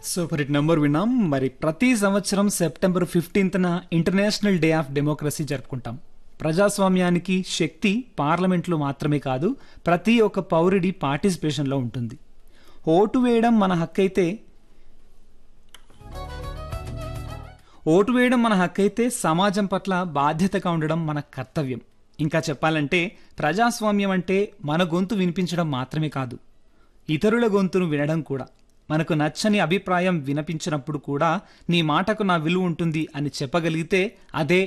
super hit number విన్నాం మరి ప్రతి సంవత్సరం సెప్టెంబర్ ఫిఫ్టీన్త్న ఇంటర్నేషనల్ డే ఆఫ్ డెమోక్రసీ జరుపుకుంటాం ప్రజాస్వామ్యానికి శక్తి పార్లమెంట్లో మాత్రమే కాదు ప్రతి ఒక్క పౌరుడి పార్టిసిపేషన్లో ఉంటుంది ఓటు వేయడం మన హక్కైతే ఓటు వేయడం మన హక్కైతే సమాజం పట్ల బాధ్యతగా ఉండడం మన కర్తవ్యం ఇంకా చెప్పాలంటే ప్రజాస్వామ్యం అంటే మన గొంతు వినిపించడం మాత్రమే కాదు ఇతరుల గొంతును వినడం కూడా మనకు నచ్చని అభిప్రాయం వినిపించినప్పుడు కూడా నీ మాటకు నా విలువ ఉంటుంది అని చెప్పగలిగితే అదే